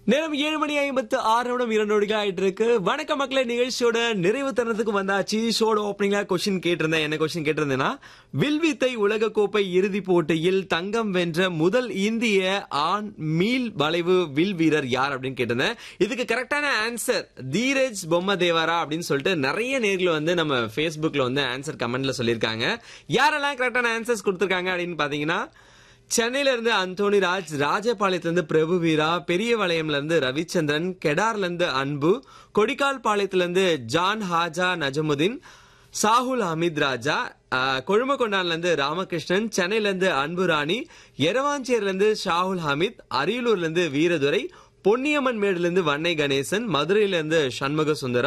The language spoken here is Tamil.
நேரம் ஏழு மணி ஐம்பத்து ஆறு நிமிடம் இரண்டு நொடிகள் ஆயிட்டு இருக்கு வணக்க மக்களே நிகழ்ச்சியோட நிறைவு தருணத்துக்கு வந்தாச்சு ஷோட ஓப்பனிங்ல கொஸ்டின் கேட்டிருந்தேன் என்ன கொஸ்டின் கேட்டிருந்தேன்னா வில்வித்தை உலக கோப்பை இறுதி போட்டியில் தங்கம் வென்ற முதல் இந்திய ஆண் மீள் வளைவு வில் வீரர் யார் அப்படின்னு கேட்டிருந்தேன் இதுக்கு கரெக்டான ஆன்சர் தீரஜ் பொம்ம தேவரா அப்படின்னு சொல்லிட்டு நிறைய நேர்கள் வந்து நம்ம Facebookல வந்து ஆன்சர் கமெண்ட்ல சொல்லியிருக்காங்க யாரெல்லாம் கரெக்டான ஆன்சர்ஸ் கொடுத்திருக்காங்க அப்படின்னு பாத்தீங்கன்னா சென்னையில இருந்து அந்தோனி ராஜ் ராஜபாளையத்துல இருந்து பிரபு வீரா பெரிய வளையம்ல இருந்து ரவிச்சந்திரன் கெடார்ல இருந்து அன்பு கொடிக்கால் பாளையத்துல இருந்து ஜான் ஹாஜா நஜமுதீன் சாகுல் ஹமீத் ராஜா ஆஹ், கொழுமக்கொண்டான்ல இருந்து ராமகிருஷ்ணன் சென்னையில இருந்து அன்பு ராணி எரவாஞ்சேரில இருந்து ஷாகுல் ஹமீத் அரியலூர்ல இருந்து வீரதுரை பொன்னியம்மன் மேடுல இருந்து வன்னை கணேசன் மதுரையில இருந்து சண்முக சுந்தரம்